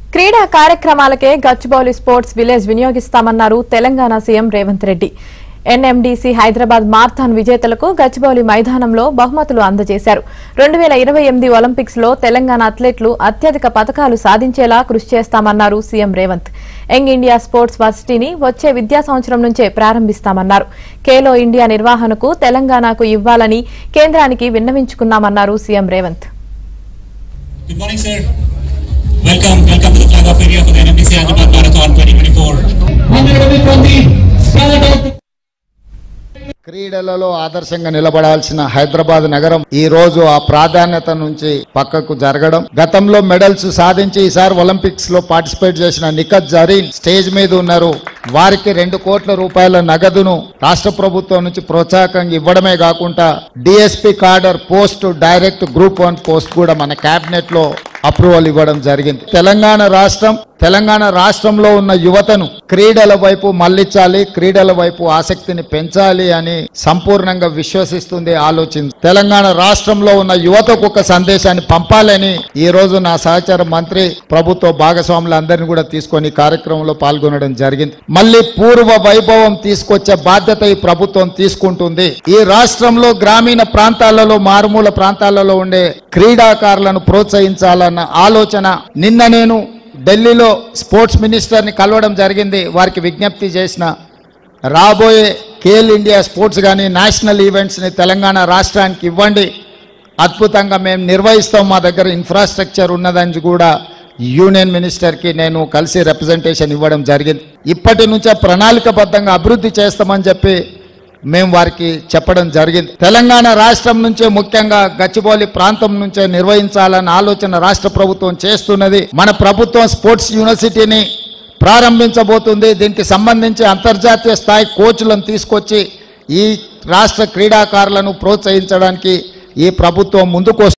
క్రీడా కార్యక్రమాలకే Gachibowli sports village వినియోగిస్తామన్నారు Telangana CM Revanth Reddy NMDC Hyderabad marathon విజేతలకు గచ్చిబౌలి మైదానంలో బహుమతులు అందజేశారు రెండు వేల ఇరవై ఎనిమిది ఒలింపిక్స్ లో తెలంగాణ అథ్లెట్లు అత్యధిక పథకాలు సాధించేలా కృషి చేస్తామన్నారు CM Revanth young India sports వర్సిటీని వచ్చే విద్యా సంవత్సరం నుంచే ప్రారంభిస్తామన్నారు ఖేలో ఇండియా నిర్వహణకు తెలంగాణకు ఇవ్వాలని కేంద్రానికి విన్నవించుకున్నామన్నారు CM Revanth Good morning, sir. Welcome, welcome to the flag off area for the NMDC Hyderabad Marathon 2024. Honorable from the start of క్రీడలలో ఆదర్శంగా నిలబడాల్సిన హైదరాబాద్ నగరం ఈ రోజు ఆ ప్రాధాన్యత నుంచి పక్కకు జరగడం గతంలో మెడల్స్ సాధించి ఈసారి ఒలింపిక్స్ లో పార్టిసిపేట్ చేసిన నిఖత్ జరీన్ స్టేజ్ మీద ఉన్నారు వారికి రెండు కోట్ల రూపాయల నగదును రాష్ట్ర ప్రభుత్వం నుంచి ప్రోత్సాహకంగా ఇవ్వడమే కాకుండా DSP cadre post direct group one post కూడా మన కేబినెట్ లో అప్రూవల్ ఇవ్వడం జరిగింది తెలంగాణ రాష్ట్రం తెలంగాణ రాష్ట్రంలో ఉన్న యువతను క్రీడల వైపు మళ్లించాలి క్రీడల వైపు ఆసక్తిని పెంచాలి అని సంపూర్ణంగా విశ్వసిస్తుంది ఆలోచించి తెలంగాణ రాష్ట్రంలో ఉన్న యువతకు ఒక సందేశాన్ని పంపాలని ఈ రోజు నా సహచార మంత్రి ప్రభుత్వ భాగస్వాములందరినీ కూడా తీసుకొని ఈ కార్యక్రమంలో పాల్గొనడం జరిగింది మళ్ళీ పూర్వ వైభవం తీసుకొచ్చే బాధ్యత ఈ ప్రభుత్వం తీసుకుంటుంది ఈ రాష్ట్రంలో గ్రామీణ ప్రాంతాలలో మారుమూల ప్రాంతాలలో ఉండే క్రీడాకారులను ప్రోత్సహించాలన్న ఆలోచన నిన్న నేను ఢిల్లీలో స్పోర్ట్స్ మినిస్టర్ని కలవడం జరిగింది వారికి విజ్ఞప్తి చేసిన రాబోయే కేల్ ఇండియా స్పోర్ట్స్ కానీ నేషనల్ ఈవెంట్స్ని తెలంగాణ రాష్ట్రానికి ఇవ్వండి అద్భుతంగా మేము నిర్వహిస్తాం మా దగ్గర ఇన్ఫ్రాస్ట్రక్చర్ ఉన్నదని కూడా యూనియన్ మినిస్టర్కి నేను కలిసి రిప్రజెంటేషన్ ఇవ్వడం జరిగింది ఇప్పటి నుంచే ప్రణాళికబద్ధంగా అభివృద్ధి చేస్తామని చెప్పి మేము వారికి చెప్పడం జరిగింది తెలంగాణ రాష్ట్రం నుంచే ముఖ్యంగా గచ్చిబౌలి ప్రాంతం నుంచే నిర్వహించాలన్న ఆలోచన రాష్ట్ర ప్రభుత్వం చేస్తున్నది మన ప్రభుత్వం స్పోర్ట్స్ యూనివర్సిటీని ప్రారంభించబోతుంది దీనికి సంబంధించి అంతర్జాతీయ స్థాయి కోచ్లను తీసుకొచ్చి ఈ రాష్ట్ర క్రీడాకారులను ప్రోత్సహించడానికి ఈ ప్రభుత్వం ముందుకు